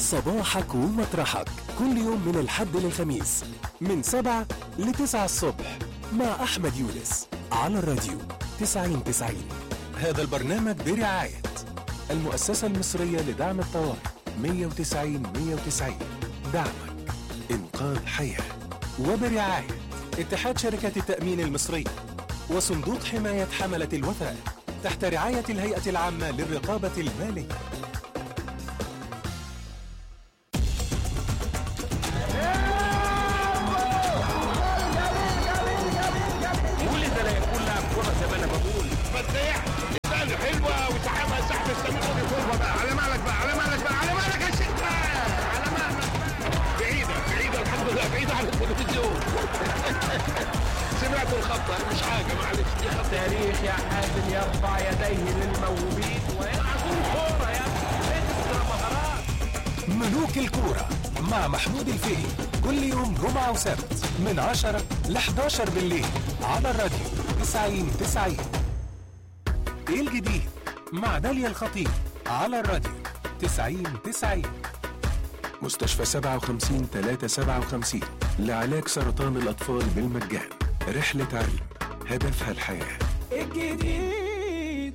صباحك ومطرحك كل يوم من الحد للخميس من سبعة لتسعة الصبح مع أحمد يونس على الراديو تسعين تسعين هذا البرنامج برعاية المؤسسة المصرية لدعم الطوارئ 190 190 دعمك إنقاذ حياة وبرعاية اتحاد شركات التأمين المصري وصندوق حماية حملة الوثائق تحت رعاية الهيئة العامة للرقابة المالية ولد لا يكون لاعب كرة زي ما انا بقول فتاح الثاني حلوة وسحبها سحب السمير ودي فورمة بقى على مالك بقى على مالك بقى على مالك يا شيخ بقى على مالك بقى. بعيدة بعيدة الحمد لله بعيدة عن التلفزيون سمعت الخطة مش حاجة معلش دي خطة تاريخ يا حازم يرفع يديه للموهوبين ويلعبون كورة يا ابني اكسترا مهارات ملوك الكورة مع محمود الفقي كل يوم جمعة وسبت من 10 ل 11 بالليل على الراديو 90 90 ايه الجديد مع داليا الخطيب على الراديو 90 90 مستشفى 57 357 لعلاج سرطان الأطفال بالمجان رحلة علم هدفها الحياة الجديد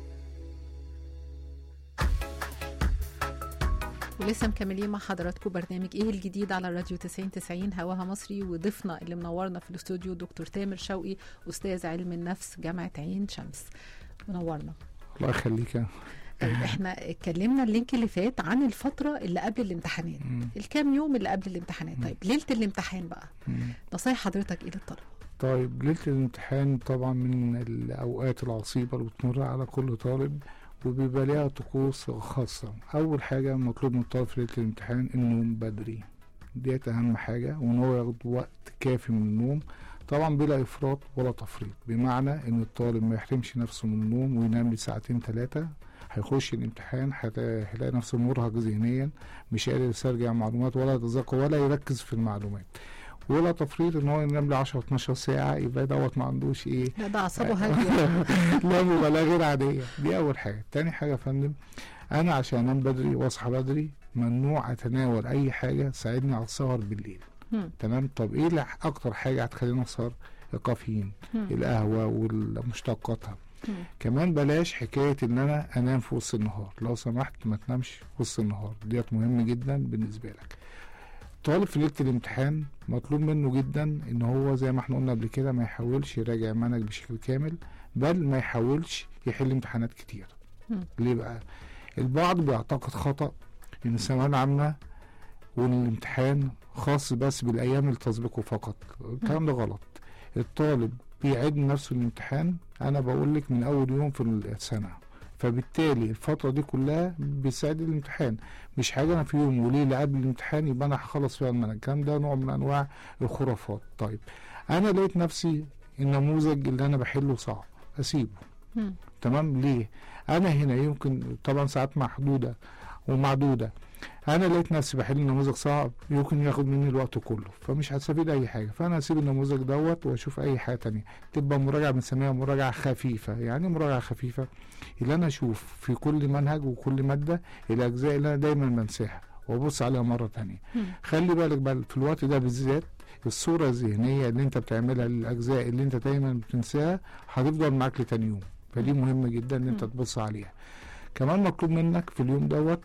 ولسه مكملين مع حضراتكم برنامج ايه الجديد على الراديو 90 90 هواها مصري وضيفنا اللي منورنا في الاستوديو دكتور تامر شوقي استاذ علم النفس جامعه عين شمس منورنا الله يخليك يا- طيب احنا اتكلمنا اللينك اللي فات عن الفتره اللي قبل الامتحانات الكام يوم اللي قبل الامتحانات طيب ليله الامتحان بقى نصايح حضرتك ايه للطلبه طيب ليلة الامتحان طبعا من الأوقات العصيبة اللي بتمر على كل طالب وبيبقى ليها طقوس خاصة أول حاجة مطلوب من الطالب في ليلة الامتحان النوم بدري ديت أهم حاجة وإن هو ياخد وقت كافي من النوم طبعا بلا إفراط ولا تفريط بمعنى إن الطالب ما يحرمش نفسه من النوم وينام لي ساعتين ثلاثة هيخش الامتحان هت- هيلاقي نفسه مرهق ذهنيا مش قادر يسترجع معلومات ولا يتذكر ولا يركز في المعلومات ولا تفريط ان هو ينام لي 10 12 ساعه يبقى دوت ما عندوش ايه لا ده اعصابه هاديه لا مبالغه غير عاديه دي اول حاجه تاني حاجه يا فندم انا عشان انام بدري واصحى بدري ممنوع اتناول اي حاجه تساعدني على السهر بالليل مم. تمام طب ايه اللي اكتر حاجه هتخليني اسهر الكافيين مم. القهوه ومشتقاتها مم. كمان بلاش حكايه ان انا انام في وسط النهار لو سمحت ما تنامش في وسط النهار ديت مهم جدا بالنسبه لك طالب في ليله الامتحان مطلوب منه جدا ان هو زي ما احنا قلنا قبل كده ما يحاولش يراجع المنهج بشكل كامل بل ما يحاولش يحل امتحانات كتير مم. ليه بقى البعض بيعتقد خطأ ان الثانويه العامه وان الامتحان خاص بس بالايام اللي تسبقه فقط الكلام ده غلط الطالب بيعد نفسه الامتحان انا بقول لك من اول يوم في السنه فبالتالي الفتره دي كلها بيساعد الامتحان مش حاجه انا في يوم وليله قبل الامتحان يبقى انا هخلص فيها المنهج الكلام ده نوع من انواع الخرافات طيب انا لقيت نفسي النموذج اللي انا بحله صعب اسيبه مم. تمام ليه انا هنا يمكن طبعا ساعات محدوده ومعدوده انا لقيت نفسي بحل نموذج صعب يمكن ياخد مني الوقت كله فمش هستفيد اي حاجه فانا هسيب النموذج دوت واشوف اي حاجه تانية تبقى مراجعه بنسميها مراجعه خفيفه يعني مراجعه خفيفه اللي انا اشوف في كل منهج وكل ماده الاجزاء اللي انا دايما بنساها وابص عليها مره تانية مم. خلي بالك بقى في الوقت ده بالذات الصوره الذهنيه اللي انت بتعملها للاجزاء اللي انت دايما بتنساها هتفضل معاك لتاني يوم فدي مهمه جدا ان انت مم. تبص عليها كمان مطلوب منك في اليوم دوت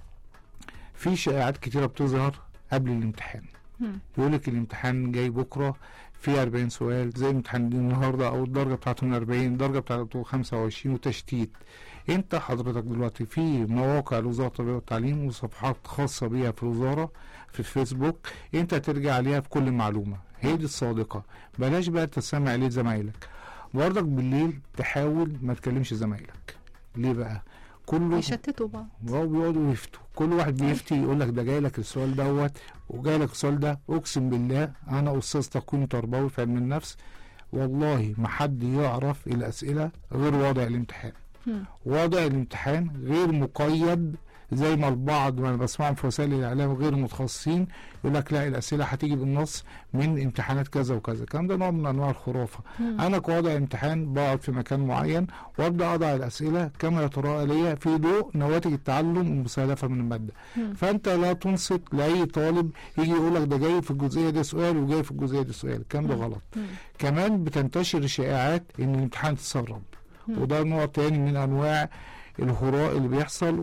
في شائعات كتيره بتظهر قبل الامتحان مم. يقول لك الامتحان جاي بكره في 40 سؤال زي امتحان النهارده او الدرجه بتاعته من 40 الدرجه بتاعته 25 وتشتيت انت حضرتك دلوقتي في مواقع لوزاره التربيه والتعليم وصفحات خاصه بيها في الوزاره في الفيسبوك انت ترجع عليها في كل معلومه هي دي الصادقه بلاش بقى تستمع ليه زمايلك برضك بالليل تحاول ما تكلمش زمايلك ليه بقى كله يشتتوا بعض وهو بيقعدوا يفتوا كل واحد بيفتي يقول لك ده جاي لك السؤال دوت وجاي لك السؤال ده اقسم بالله انا استاذ تقويم تربوي في علم النفس والله ما حد يعرف الاسئله غير وضع الامتحان مم. وضع الامتحان غير مقيد زي ما البعض ما أنا بسمعهم في وسائل الاعلام غير المتخصصين يقول لك لا الاسئله هتيجي بالنص من امتحانات كذا وكذا الكلام ده نوع من انواع الخرافه انا كوضع امتحان بقعد في مكان معين وابدا اضع الاسئله كما يتراءى ليا في ضوء نواتج التعلم المستهدفه من الماده فانت لا تنصت لاي طالب يجي يقول لك ده جاي في الجزئيه دي سؤال وجاي في الجزئيه دي سؤال الكلام ده غلط كمان بتنتشر الشائعات ان الامتحان اتسرب وده نوع تاني من انواع الهراء اللي بيحصل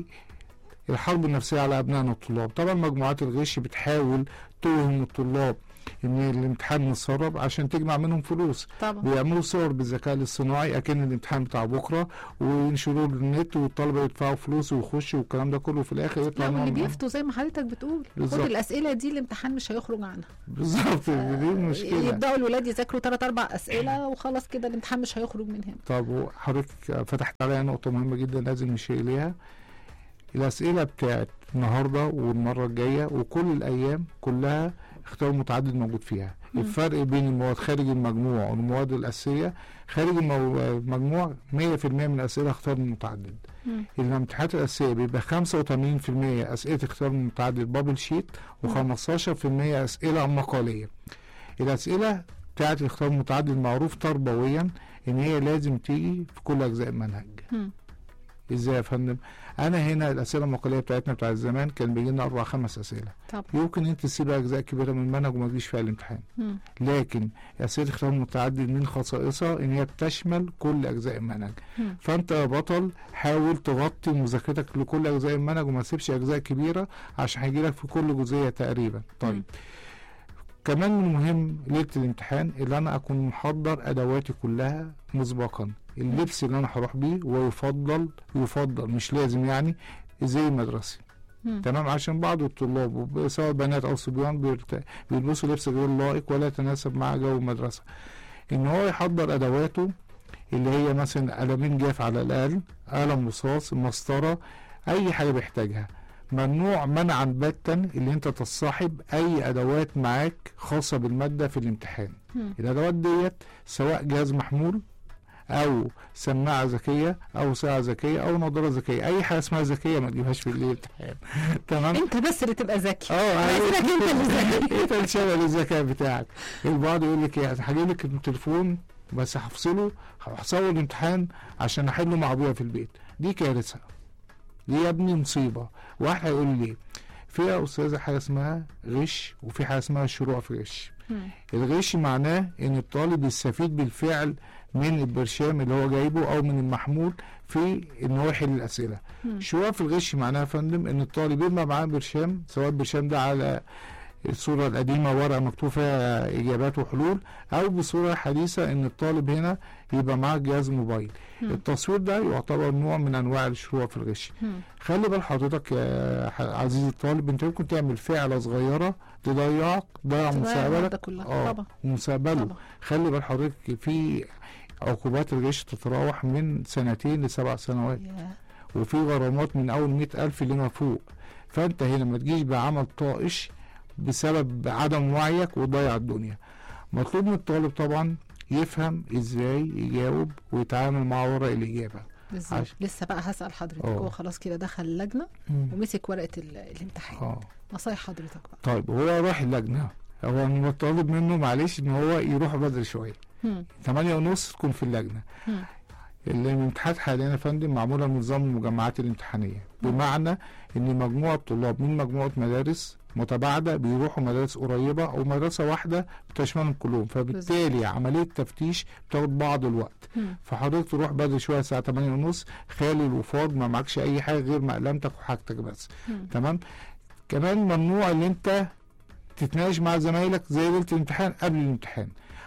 والحرب النفسيه على ابنائنا الطلاب طبعا مجموعات الغش بتحاول توهم الطلاب ان الامتحان متسرب عشان تجمع منهم فلوس طبعا بيعملوا صور بالذكاء الاصطناعي اكن الامتحان بتاع بكره وينشروه للنت والطلبه يدفعوا فلوس ويخشوا والكلام ده كله في الاخر يطلع لا واللي نوع من- بيفتوا زي ما حضرتك بتقول خد بالظبط. الاسئله دي الامتحان مش هيخرج عنها بالظبط دي المشكله يبداوا الولاد يذاكروا ثلاث اربع اسئله وخلاص كده الامتحان مش هيخرج من هنا طب حضرتك فتحت عليا نقطة مهمة جدا لازم نشير إليها الأسئلة بتاعت النهاردة والمرة الجاية وكل الأيام كلها اختيار متعدد موجود فيها الفرق بين المواد خارج المجموع والمواد الأساسية خارج المو- المجموع 100% من الأسئلة اختيار متعدد مم. الامتحانات الأساسية بيبقى 85% أسئلة اختيار متعدد بابل شيت و15% أسئلة مقالية الأسئلة بتاعت الاختيار المتعدد معروف تربويا ان هي لازم تيجي في كل اجزاء المنهج مم. ازاي يا فندم انا هنا الاسئله المقاليه بتاعتنا بتاعت زمان كان بيجي لنا اربع خمس اسئله طبعا يمكن انت تسيب اجزاء كبيره من المنهج وما تجيش فيها الامتحان مم. لكن اسئله اختيار متعدد من خصائصها ان هي بتشمل كل اجزاء المنهج مم. فانت يا بطل حاول تغطي مذاكرتك لكل اجزاء المنهج وما تسيبش اجزاء كبيره عشان هيجيلك في كل جزئيه تقريبا طيب مم. كمان من المهم ليله الامتحان اللي انا اكون محضر ادواتي كلها مسبقا اللبس اللي انا هروح بيه ويفضل يفضل مش لازم يعني زي مدرسي مم. تمام عشان بعض الطلاب وب- سواء بنات او صبيان بيرت- بيلبسوا لبس غير لائق ولا يتناسب مع جو المدرسه ان هو يحضر ادواته اللي هي مثلا قلمين جاف على الاقل قلم رصاص مسطره اي حاجه بيحتاجها ممنوع منعا باتا اللي انت تصاحب اي ادوات معاك خاصه بالماده في الامتحان مم. الادوات ديت سواء جهاز محمول او سماعه ذكيه او ساعه ذكيه او نظاره ذكيه اي حاجه اسمها ذكيه ما تجيبهاش في الامتحان تمام انت بس اللي تبقى ذكي اه عايزينك انت اللي ذكي انت اللي شغل الذكاء بتاعك البعض يقول لك ايه هجيب لك التليفون بس هفصله هصور الامتحان عشان احله مع ابويا في البيت دي كارثه دي يا ابني مصيبه واحد هيقول لي في يا استاذه حاجه اسمها غش وفي حاجه اسمها شروع في غش مم. الغش معناه ان الطالب يستفيد بالفعل من البرشام اللي هو جايبه او من المحمول في ان هو يحل الاسئله مم. شويه في الغش معناه يا فندم ان الطالب يبقى معاه برشام سواء البرشام ده على الصورة القديمة ورقة مكتوب فيها إجابات وحلول أو بصورة حديثة إن الطالب هنا يبقى معاه جهاز موبايل مم. التصوير ده يعتبر نوع من أنواع الشروع في الغش مم. خلي بال حضرتك يا ح- عزيزي الطالب أنت ممكن تعمل فعلة صغيرة تضيعك تضيع تضيع مستقبلك المادة كلها اه طبعا ومستقبله طبعا خلي بال حضرتك في عقوبات الغش تتراوح من سنتين لسبع سنوات ياه. وفي غرامات من أول مئة ألف لما فوق فأنت هنا ما تجيش بعمل طائش بسبب عدم وعيك وتضيع الدنيا مطلوب من الطالب طبعا يفهم ازاي يجاوب ويتعامل مع ورق الإجابة بالظبط عش- لسه بقى هسأل حضرتك اه. هو خلاص كده دخل اللجنة ومسك ورقة ال- الامتحان اه نصايح حضرتك بقى طيب هو راح اللجنة هو مطالب منه معلش ان هو يروح بدري شوية مم. 8 ونص تكون في اللجنة مم. الامتحانات حاليا يا فندم معموله بنظام المجمعات الامتحانيه بمعنى ان مجموعه طلاب من مجموعه مدارس متباعده بيروحوا مدارس قريبه او مدرسه واحده بتشملهم كلهم فبالتالي عمليه تفتيش بتاخد بعض الوقت مم. فحضرتك تروح بدري شويه الساعه 8 ونص خالي الوفاض ما معكش اي حاجه غير مقلمتك وحاجتك بس مم. تمام كمان ممنوع ان انت تتناقش مع زمايلك زي ليله الامتحان قبل الامتحان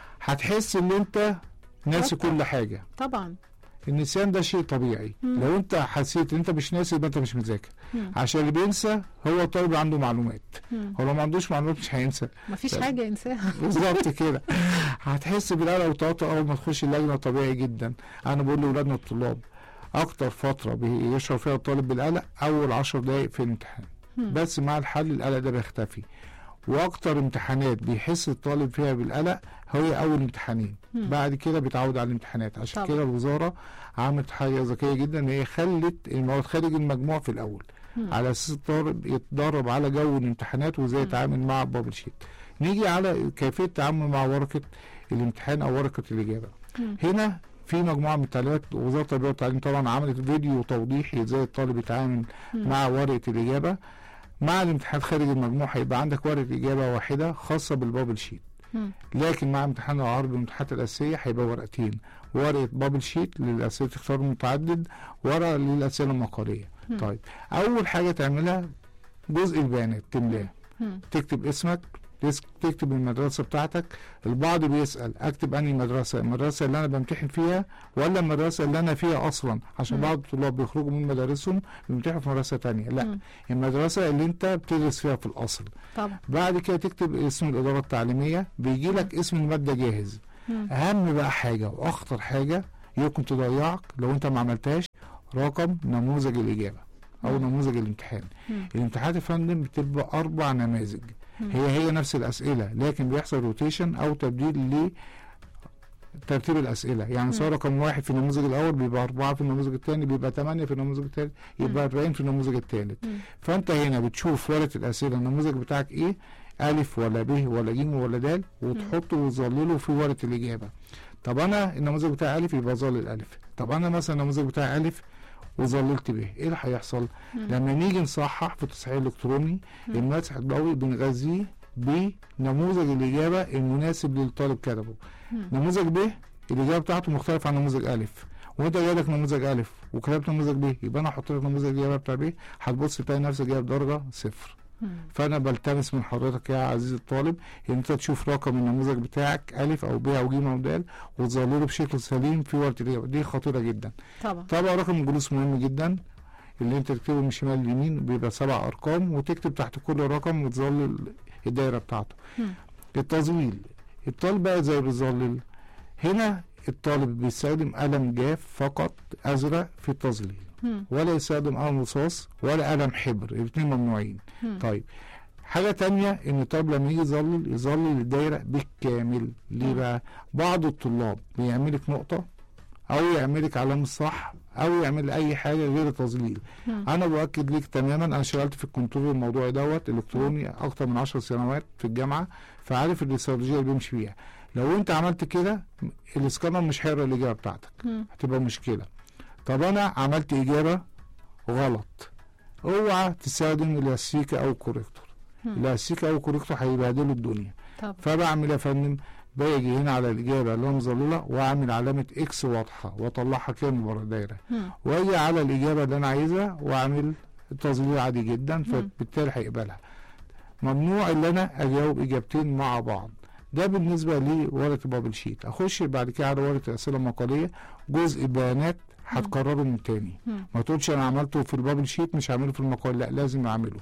هتحس ان انت ناسي طبعا. كل حاجه طبعا النسيان ده شيء طبيعي مم. لو انت حسيت ان انت مش ناسي يبقى انت مش مذاكر مم. عشان اللي بينسى هو الطالب اللي عنده معلومات مم. هو لو ما عندوش معلومات مش هينسى مفيش طب. حاجة ينساها بالظبط كده هتحس بالقلق والتوتر اول ما تخش اللجنه طبيعي جدا انا بقول لاولادنا الطلاب اكتر فتره بيشعر فيها الطالب بالقلق اول عشر دقائق في الامتحان مم. بس مع الحل القلق ده بيختفي واكتر امتحانات بيحس الطالب فيها بالقلق هي اول امتحانين مم. بعد كده بيتعود على الامتحانات عشان طبعا. كده الوزاره عملت حاجه ذكيه جدا ان هي خلت المواد خارج المجموع في الاول على اساس الطالب يتدرب على جو الامتحانات وازاي يتعامل مع بابل شيت نيجي على كيفيه التعامل مع ورقه الامتحان او ورقه الاجابه هنا في مجموعه من التعليمات وزاره التربيه والتعليم طبعا عملت فيديو توضيحي ازاي الطالب يتعامل مع ورقه الاجابه مع الامتحان خارج المجموع هيبقى عندك ورقه اجابه واحده خاصه بالبابل شيت مم. لكن مع امتحان العرض والامتحانات الاساسيه هيبقى ورقتين ورقه بابل شيت للاسئله اختيار متعدد ورقه للاسئله المقاليه طيب اول حاجه تعملها جزء البيانات تملاه مم. تكتب اسمك تس- تكتب المدرسه بتاعتك البعض بيسال اكتب انهي مدرسه المدرسه اللي انا بمتحن فيها ولا المدرسه اللي انا فيها اصلا عشان بعض الطلاب بيخرجوا من مدارسهم بيمتحنوا في مدرسه تانية لا مم. المدرسه اللي انت بتدرس فيها في الاصل طبعا بعد كده تكتب اسم الاداره التعليميه بيجي لك اسم الماده جاهز مم. اهم بقى حاجه واخطر حاجه يمكن تضيعك لو انت ما عملتهاش رقم نموذج الاجابه او نموذج الامتحان مم. الامتحانات يا فندم بتبقى اربع نماذج هي هي نفس الاسئله لكن بيحصل روتيشن او تبديل لترتيب الاسئله يعني سواء رقم واحد في النموذج الاول بيبقى اربعه في النموذج الثاني بيبقى ثمانيه في النموذج الثالث يبقى 40 في النموذج الثالث مم. فانت هنا بتشوف ورقه الاسئله النموذج بتاعك ايه الف ولا ب ولا ج ولا د وتحطه وتظلله في ورقه الاجابه طب انا النموذج بتاع الف يبقى ظلل الف طب انا مثلا النموذج بتاع الف وظللت به ايه اللي هيحصل لما نيجي نصحح في التصحيح الالكتروني المسح الضوئي بنغذيه بنموذج الاجابه المناسب للطالب كتبه نموذج ب الاجابه بتاعته مختلفه عن نموذج الف وانت جايلك نموذج الف وكتبت نموذج ب يبقى انا هحط لك نموذج الاجابه بتاع ب هتبص تلاقي نفسك جايب درجه صفر مم. فانا بلتمس من حضرتك يا عزيزي الطالب ان انت تشوف رقم النموذج بتاعك الف او ب او ج او د وتظلله بشكل سليم في ورقه الاجابه دي خطيره جدا طبعا طبعا رقم الجلوس مهم جدا اللي انت تكتبه من شمال ليمين بيبقى سبع ارقام وتكتب تحت كل رقم وتظلل الدايره بتاعته مم. التظليل الطالب بقى زي بيظلل هنا الطالب بيستخدم قلم جاف فقط ازرق في التظليل مم. ولا يستخدم قلم رصاص ولا قلم حبر الاثنين ممنوعين مم. طيب حاجة تانية ان الطالب لما يجي يظلل يظلل الدايرة بالكامل ليه مم. بقى بعض الطلاب بيعملك نقطة او يعملك علامة صح او يعمل اي حاجة غير التظليل مم. انا باكد ليك تماما انا اشتغلت في الكنترول الموضوع دوت الكتروني اكتر من 10 سنوات في الجامعة فعارف الاستراتيجية اللي بيمشي فيها لو انت عملت كده الاسكانر مش هيقرا الاجابة بتاعتك مم. هتبقى مشكلة طب انا عملت اجابة غلط اوعى تستخدم الاستيكة او الكوريكتور مم. الاستيكة او الكوريكتور هيبهدلوا الدنيا طبعا فبعمل إيه يا فندم باجي هنا على الاجابة اللي انا مظللة واعمل علامة اكس واضحة واطلعها كامل بره الدايرة مم. واجي على الاجابة اللي انا عايزها واعمل التظليل عادي جدا فبالتالي هيقبلها ممنوع ان انا اجاوب اجابتين مع بعض ده بالنسبة لورقة بابل شيت اخش بعد كده على ورقة الاسئلة المقالية جزء بيانات هتكرره من تاني مم. ما تقولش انا عملته في البابل شيت مش هعمله في المقال لا لازم اعمله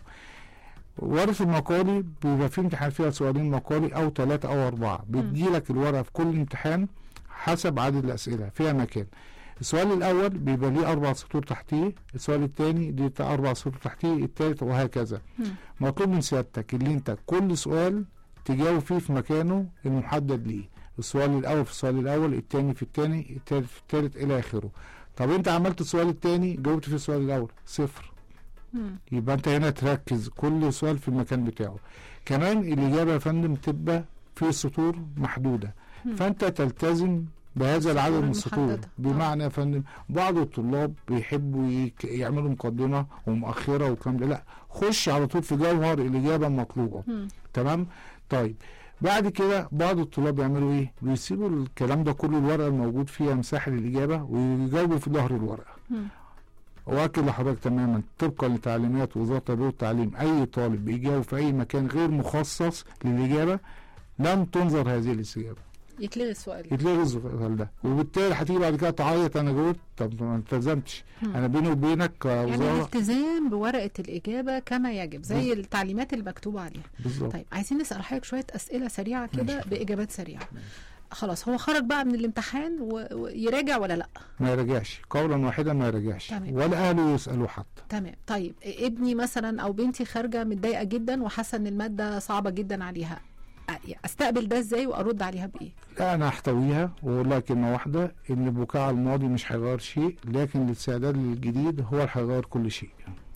ورقة المقالي بيبقى فيه امتحان فيها سؤالين مقالي او ثلاثة او اربعة بتجيلك الورقة في كل امتحان حسب عدد الاسئلة فيها مكان السؤال الاول بيبقى ليه اربع سطور تحتيه السؤال الثاني ليه اربع سطور تحتيه الثالث وهكذا مم. مطلوب من سيادتك اللي انت كل سؤال تجاوب فيه في مكانه المحدد ليه السؤال الاول في السؤال الاول الثاني في الثاني الثالث في الثالث الى اخره طب انت عملت السؤال الثاني جاوبت في السؤال الاول صفر مم. يبقى انت هنا تركز كل سؤال في المكان بتاعه كمان الاجابه يا فندم تبقى في سطور محدوده فانت تلتزم بهذا العدد من السطور المحددة. بمعنى يا فندم بعض الطلاب بيحبوا يك- يعملوا مقدمه ومؤخره والكلام ده لا خش على طول في جوهر الاجابه المطلوبه مم. تمام طيب بعد كده بعض الطلاب يعملوا ايه بيسيبوا الكلام ده كله الورقه الموجود فيها مساحه للاجابه ويجاوبوا في ظهر الورقه مم. واكد لحضرتك تماما طبقا لتعليمات وزاره التربيه والتعليم اي طالب بيجاوب في اي مكان غير مخصص للاجابه لن تنظر هذه الاستجابه يتلغي السؤال يتلغي السؤال ده وبالتالي هتيجي بعد كده تعيط انا جاوبت طب ما التزمتش مم. انا بيني وبينك يعني كوزاره الالتزام بورقة الإجابة كما يجب زي التعليمات اللي مكتوبة عليها بالظبط طيب عايزين نسأل حضرتك شوية أسئلة سريعة كده ماشي. بإجابات سريعة خلاص هو خرج بقى من الامتحان و- ويراجع ولا لا ما يرجعش قولا واحدا ما يرجعش تمام. ولا اهله يسالوه حتى تمام طيب ابني مثلا او بنتي خارجه متضايقه جدا وحاسه ان الماده صعبه جدا عليها أ- استقبل ده ازاي وارد عليها بايه لا انا هحتويها واقول لها كلمه واحده ان البكاء على الماضي مش هيغير شيء لكن الاستعداد للجديد هو اللي هيغير كل شيء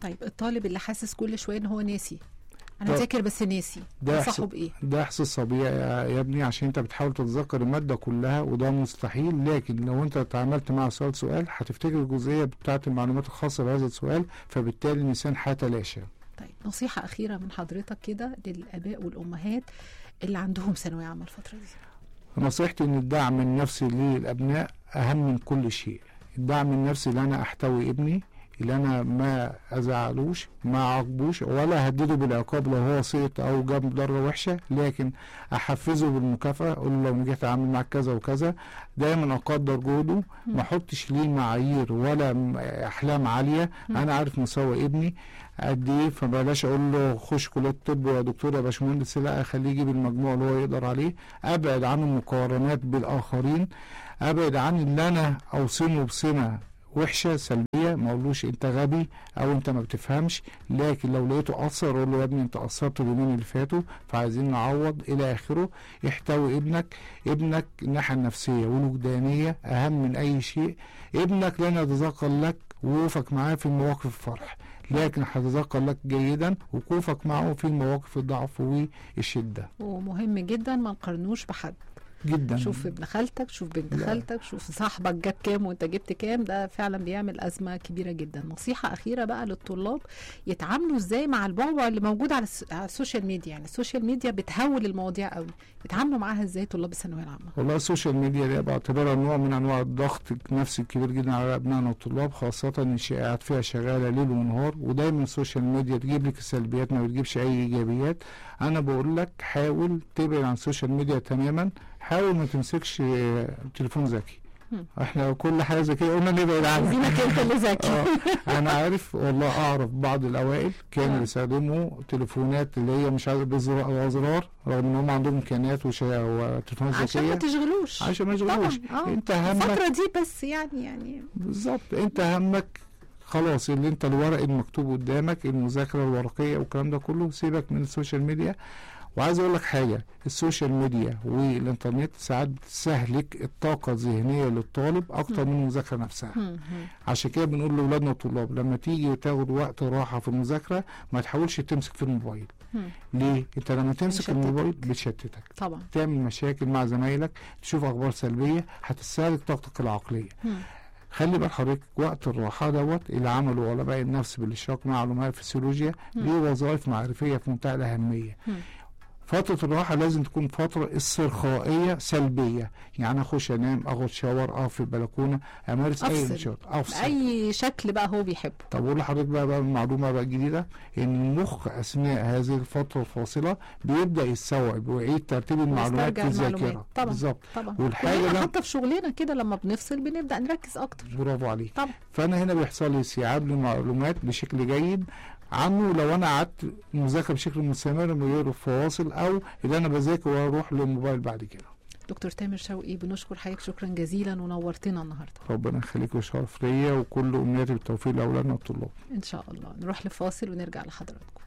طيب الطالب اللي حاسس كل شويه ان هو ناسي انا ده- ذاكر بس ناسي ده انصحه إحساس- بايه ده احساس طبيعي يا يا ابني عشان انت بتحاول تتذكر الماده كلها وده مستحيل لكن لو انت اتعاملت مع سؤال سؤال هتفتكر الجزئيه بتاعه المعلومات الخاصه بهذا السؤال فبالتالي اللسان هيتلاشى طيب نصيحه اخيره من حضرتك كده للاباء والامهات اللي عندهم ثانويه عامه الفتره دي نصيحتي ان الدعم النفسي للابناء اهم من كل شيء الدعم النفسي اللي انا احتوي ابني اللي انا ما ازعلوش ما اعاقبوش ولا اهدده بالعقاب لو هو سقط او جاب ضربه وحشه لكن احفزه بالمكافاه اقول له لو نجحت اعمل معاك كذا وكذا دايما اقدر جهده ما احطش ليه معايير ولا م- احلام عاليه انا عارف مستوى ابني قد ايه فبلاش اقول له خش كليه الطب يا دكتور يا باشمهندس لا اخليه يجيب المجموع اللي هو يقدر عليه ابعد عن المقارنات بالاخرين ابعد عن اللي انا اوصمه بسمه وحشه سلبيه ما اقولوش انت غبي او انت ما بتفهمش لكن لو لقيته قصر اقول له يا ابني انت قصرت اليومين اللي فاتوا فعايزين نعوض الى اخره احتوي ابنك ابنك الناحيه النفسيه والوجدانيه اهم من اي شيء ابنك لن يتذكر لك وقوفك معاه في مواقف الفرح لكن هتذكر لك جيدا وقوفك معه في مواقف الضعف والشده ومهم جدا ما نقارنوش بحد جدا شوف ابن خالتك شوف بنت لا. خالتك شوف صاحبك جاب كام وانت جبت كام ده فعلا بيعمل ازمه كبيره جدا نصيحه اخيره بقى للطلاب يتعاملوا ازاي مع البعبع اللي موجود على, الس... على السوشيال ميديا يعني السوشيال ميديا بتهول المواضيع قوي يتعاملوا معاها ازاي طلاب الثانويه العامه والله السوشيال ميديا دي بعتبرها نوع من انواع الضغط النفسي الكبير جدا على ابنائنا والطلاب خاصه ان الشائعات فيها شغاله ليل ونهار ودايما السوشيال ميديا تجيب لك السلبيات ما بتجيبش اي ايجابيات انا بقول لك حاول تبعد عن السوشيال ميديا تماما حاول ما تمسكش آه، تليفون ذكي مم. احنا كل حاجه ذكيه قلنا نبعد عنها عايزينك انت اللي ذكي آه، انا عارف والله اعرف بعض الاوائل كانوا آه. بيستخدموا تليفونات اللي هي مش عارف بزرار رغم ان هم عندهم امكانيات وشا- وتليفونات عشان ما ذكيه تشغلوش عشان ما يشغلوش طبعا اه انت همك الفتره دي بس يعني يعني بالظبط انت همك خلاص اللي انت الورق المكتوب قدامك المذاكره الورقيه والكلام ده كله سيبك من السوشيال ميديا وعايز اقول لك حاجه السوشيال ميديا والانترنت ساعات بتستهلك الطاقه الذهنيه للطالب اكتر من المذاكره نفسها هم، هم. عشان كده بنقول لاولادنا الطلاب لما تيجي تاخد وقت راحه في المذاكره ما تحاولش تمسك في الموبايل هم. ليه انت لما تمسك بيشتتك. الموبايل بتشتتك طبعا تعمل مشاكل مع زمايلك تشوف اخبار سلبيه هتستهلك طاقتك العقليه هم. خلي بال حضرتك وقت الراحه دوت اللي عمله علماء النفس بالاشراك مع علماء الفسيولوجيا ليه وظائف معرفيه في منتهى الاهميه مم. فترة الراحة لازم تكون فترة استرخائية سلبية يعني أخش أنام أخد شاور أقف في البلكونة أمارس أي أفصل. نشاط أفصل باي شكل بقى هو بيحبه طب أقول لحضرتك بقى, بقى معلومة بقى جديدة إن المخ أثناء هذه الفترة الفاصلة بيبدأ يستوعب ويعيد ترتيب المعلومات ويسترجع في المعلومات. الذاكرة طبعا. بالظبط طبعا والحاجة كلنا ده- حتى في شغلنا كده لما بنفصل بنبدا نركز اكتر برافو عليك طبعا فانا هنا بيحصل لي استيعاب للمعلومات بشكل جيد عنه لو انا قعدت مذاكره بشكل مستمر من غير فواصل او اللي انا بذاكر واروح للموبايل بعد كده دكتور تامر شوقي بنشكر حضرتك شكرا جزيلا ونورتنا النهارده ربنا يخليك وشرف ليا وكل امنياتي بالتوفيق لاولادنا والطلاب ان شاء الله نروح لفاصل ونرجع لحضراتكم